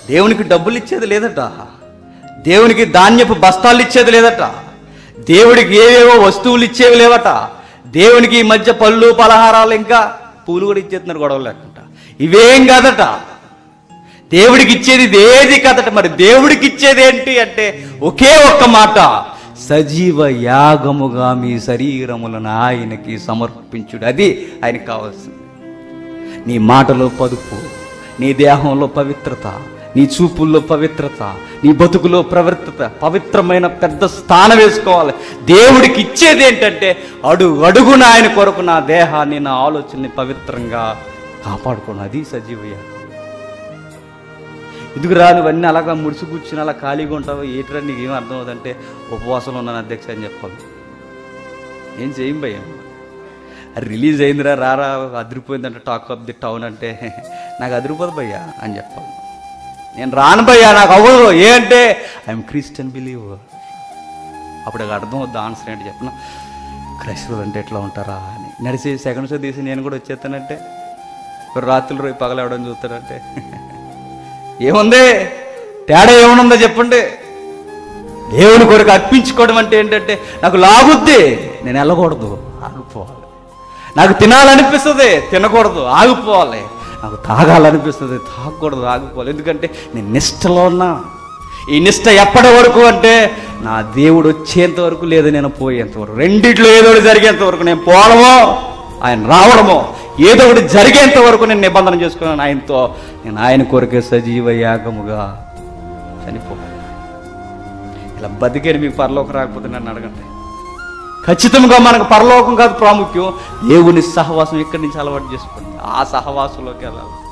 దేవునికి డబ్బులు ఇచ్చేది లేదట దేవునికి ధాన్యపు బస్తాలు ఇచ్చేది లేదట దేవుడికి ఏవేవో వస్తువులు ఇచ్చేవి లేవట దేవునికి ఈ మధ్య పళ్ళు పలహారాలు ఇంకా పూలు కూడా ఇచ్చేస్తున్నారు గొడవలు లేకుండా ఇవేం కాదట దేవుడికి ఇచ్చేది ఇది ఏది కదట మరి దేవుడికి ఇచ్చేది ఏంటి అంటే ఒకే ఒక్క మాట సజీవ యాగముగా మీ శరీరములను ఆయనకి సమర్పించుడు అది ఆయనకి కావాల్సింది నీ మాటలో పదుపు నీ దేహంలో పవిత్రత నీ చూపుల్లో పవిత్రత నీ బతుకులో ప్రవర్తత పవిత్రమైన పెద్ద స్థానం వేసుకోవాలి దేవుడికి ఇచ్చేది ఏంటంటే అడుగు అడుగున ఆయన కొరకు నా దేహాన్ని నా ఆలోచనని పవిత్రంగా కాపాడుకోను అది సజీవ యాగం ఇదిగు రా నువ్వన్నీ అలాగా ముడిసి కూర్చుని అలా ఖాళీగా ఉంటావు ఏటిరా నీకు ఏం అర్థం అవుతుందంటే ఉపవాసంలో ఉన్నాను అధ్యక్ష అని చెప్పాలి ఏం చేయం భయ్య అది రిలీజ్ అయిందిరా రారా అదిరిపోయిందంటే టాక్ ఆఫ్ ది టౌన్ అంటే నాకు అదిరిపోదు భయ్యా అని చెప్పాలి నేను రాను భయ్యా నాకు అవ్వదు ఏ అంటే ఐఎమ్ క్రిస్టియన్ బిలీవ్ అప్పుడు నాకు అర్థం అవుద్ది ఆన్సర్ ఏంటి చెప్పిన క్రైస్తవులు అంటే ఎట్లా ఉంటారా అని నడిచి సెకండ్ షో తీసి నేను కూడా వచ్చేస్తానంటే ఇప్పుడు రాత్రులు రోజు పగలు ఎవడని చూస్తాడంటే ఏముంది తేడా ఏమనుందో చెప్పండి దేవుని కొరకు అర్పించుకోవడం అంటే ఏంటంటే నాకు లాగుద్ది నేను వెళ్ళకూడదు ఆగిపోవాలి నాకు తినాలనిపిస్తుంది తినకూడదు ఆగిపోవాలి నాకు తాగాలనిపిస్తుంది తాగకూడదు ఆగిపోవాలి ఎందుకంటే నేను నిష్టలో ఉన్నా ఈ నిష్ట ఎప్పటి వరకు అంటే నా దేవుడు వచ్చేంత వరకు లేదు నేను పోయేంత వరకు రెండిట్లో ఏదో ఒకటి జరిగేంత వరకు నేను పోవడమో ఆయన రావడమో ఏదో ఒకటి జరిగేంత వరకు నేను నిబంధన చేసుకున్నాను ఆయనతో నేను ఆయన కొరకే సజీవ యాగముగా చనిపోవాలి ఇలా బతికేది మీకు పరలోకం రాకపోతే నన్ను అడగండి ఖచ్చితంగా మనకు పరలోకం కాదు ప్రాముఖ్యం దేవుని సహవాసం ఇక్కడి నుంచి అలవాటు చేసుకోండి ఆ సహవాసంలోకి వెళ్ళాలి